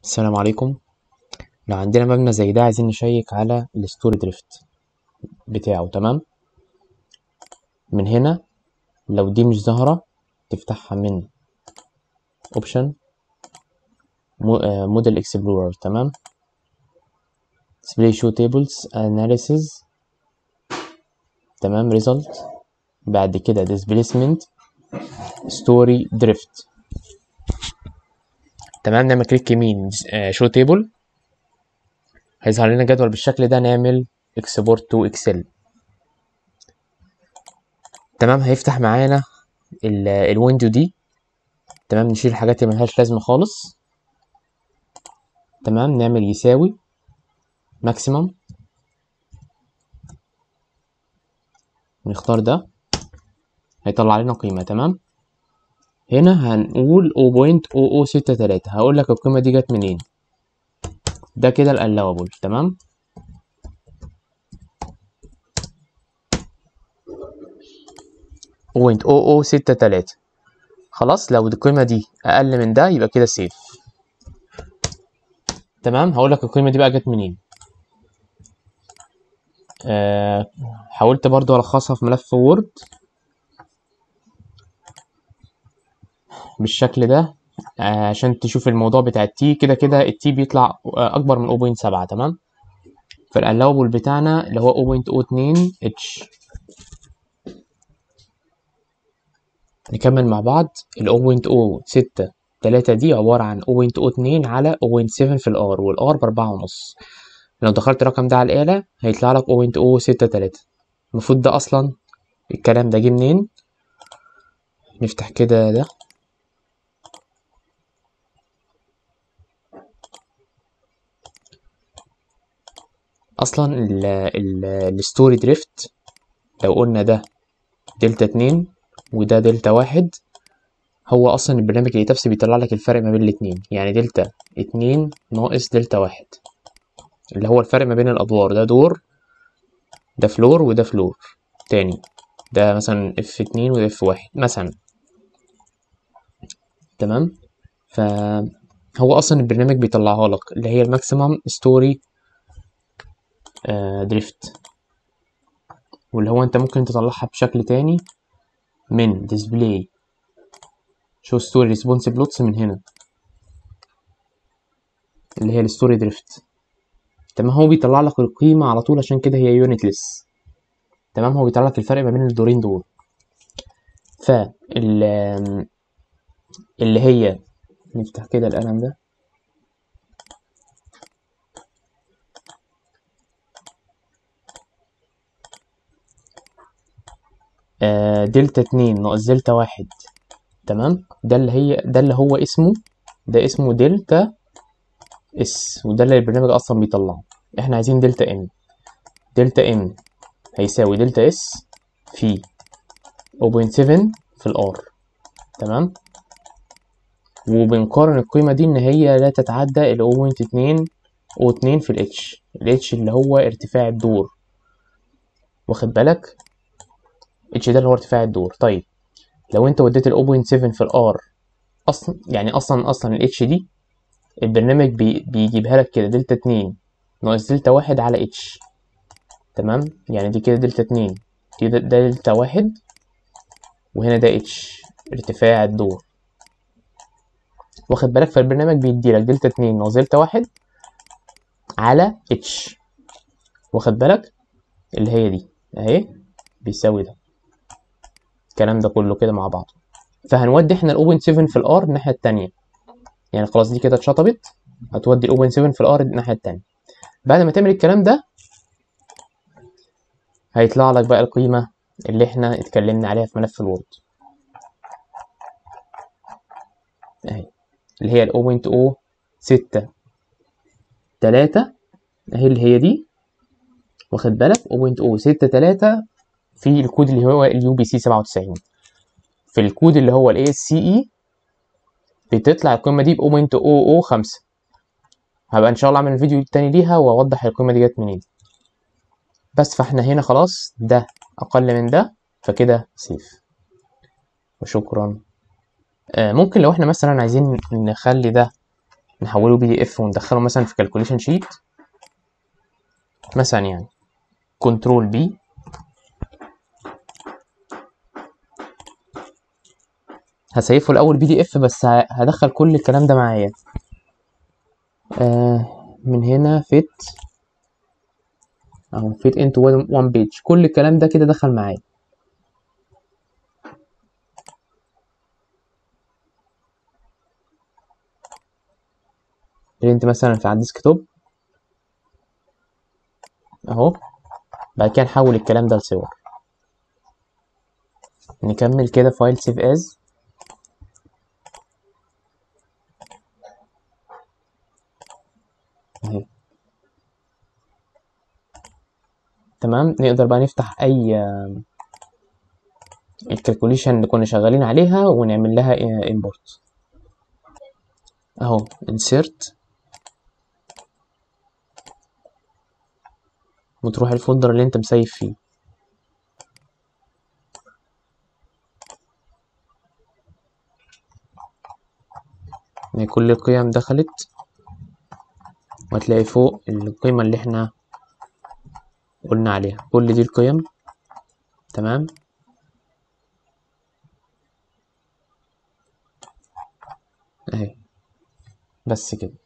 السلام عليكم لو عندنا مبنى زي ده عايزين نشيك على الستوري دريفت بتاعه تمام من هنا لو دي مش ظاهرة تفتحها من اوبشن موديل اكسبلورر تمام display show tables analysis تمام result بعد كده displacement story drift تمام نعمل كليك يمين شو تيبل هيظهر لنا جدول بالشكل ده نعمل اكسبورت تو اكسل تمام هيفتح معانا الويندو دي تمام نشيل الحاجات اللي ملهاش لازمه خالص تمام نعمل يساوي ماكسيمم نختار ده هيطلع لنا قيمه تمام هنا هنقول 0.0063 هقول لك القيمة دي جت منين ده كده الالوابل تمام بوينت او او ستة تلاتة خلاص لو القيمة دي أقل من ده يبقى كده سيف تمام هقول لك القيمة دي بقى جت منين أه حاولت برضو ألخصها في ملف وورد بالشكل ده عشان تشوف الموضوع بتاع التي كده كده التي بيطلع اكبر من 0.7 تمام فالالوبل بتاعنا اللي هو 0.02 اتش نكمل مع بعض ال 0.063 دي عبارة عن 0.02 على 0.7 في الار والار بأربعة ونص لو دخلت الرقم ده على الآلة هيطلع لك 0.063 المفروض ده أصلا الكلام ده جه منين نفتح كده ده اصلا الستوري دريفت لو قلنا ده دلتا اتنين وده دلتا واحد هو اصلا البرنامج اللي تفسي بيطلع لك الفرق ما بين الاتنين يعني دلتا اتنين ناقص دلتا واحد اللي هو الفرق ما بين الادوار ده دور ده فلور وده فلور تاني ده مثلا اف اتنين وده اف واحد مثلا تمام فهو اصلا البرنامج بيطلعها لك اللي هي الماكسيمم ستوري دريفت واللي هو انت ممكن تطلعها بشكل تاني من ديسبلاي شو ستوري ريسبونس بلوتس من هنا اللي هي الستوري دريفت تمام هو بيطلع لك القيمة على طول عشان كده هي يونتلس تمام هو بيطلع لك الفرق ما بين الدورين دول ف اللي هي نفتح كده القلم ده دلتا اتنين ناقص دلتا واحد تمام ده اللي هي ده اللي هو اسمه ده اسمه دلتا اس وده اللي البرنامج اصلا بيطلعه احنا عايزين دلتا ام دلتا ام هيساوي دلتا اس في 0.7 في الار تمام وبنقارن القيمة دي ان هي لا تتعدى ال 0.2 و2 في الاتش الاتش اللي هو ارتفاع الدور واخد بالك اتش ده اللي هو ارتفاع الدور طيب لو انت وديت ال 0.7 في الار اصلا يعني اصلا اصلا الاتش دي البرنامج بي بيجيبها لك كده دلتا 2 ناقص دلتا واحد على اتش تمام يعني دي كده دلتا 2 دي ده دلتا واحد وهنا ده اتش ارتفاع الدور واخد بالك فالبرنامج بيديلك دلتا 2 ناقص دلتا واحد على اتش واخد بالك اللي هي دي اهي بيساوي ده الكلام ده كله كده مع بعض فهنودي احنا ال 0.7 في الار الناحيه التانية يعني خلاص دي كده اتشطبت هتودي ال 0.7 في الار الناحيه التانية بعد ما تعمل الكلام ده هيطلع لك بقى القيمه اللي احنا اتكلمنا عليها في ملف الوورد اهي اللي هي ال 0.063 اهي اللي هي دي واخد بالك 0.063 في الكود اللي هو اليو بي سي 97 في الكود اللي هو الاي اس سي اي بتطلع القيمه دي ب 0.005 هبقى ان شاء الله اعمل فيديو تاني ليها واوضح القيمه دي جت منين بس فاحنا هنا خلاص ده اقل من ده فكده سيف وشكرا آه ممكن لو احنا مثلا عايزين نخلي ده نحوله بي دي اف وندخله مثلا في كالكوليشن شيت مثلا يعني كنترول بي هسيفه الاول بي دي اف بس ه- هدخل كل الكلام ده معايا آه من هنا فيت اهو فيت انتو وان بيج كل الكلام ده كده دخل معايا برنت مثلا في على الديسكتوب اهو بعد كده نحول الكلام ده لصور نكمل كده فايل سيف از اهي تمام نقدر بقى نفتح اي الكالكوليشن اللي كنا شغالين عليها ونعمل لها import اهو insert وتروح الفولدر اللي انت مسيف فيه يعني كل القيم دخلت وهتلاقي فوق القيمة اللي احنا قلنا عليها كل دي القيم تمام اهي بس كده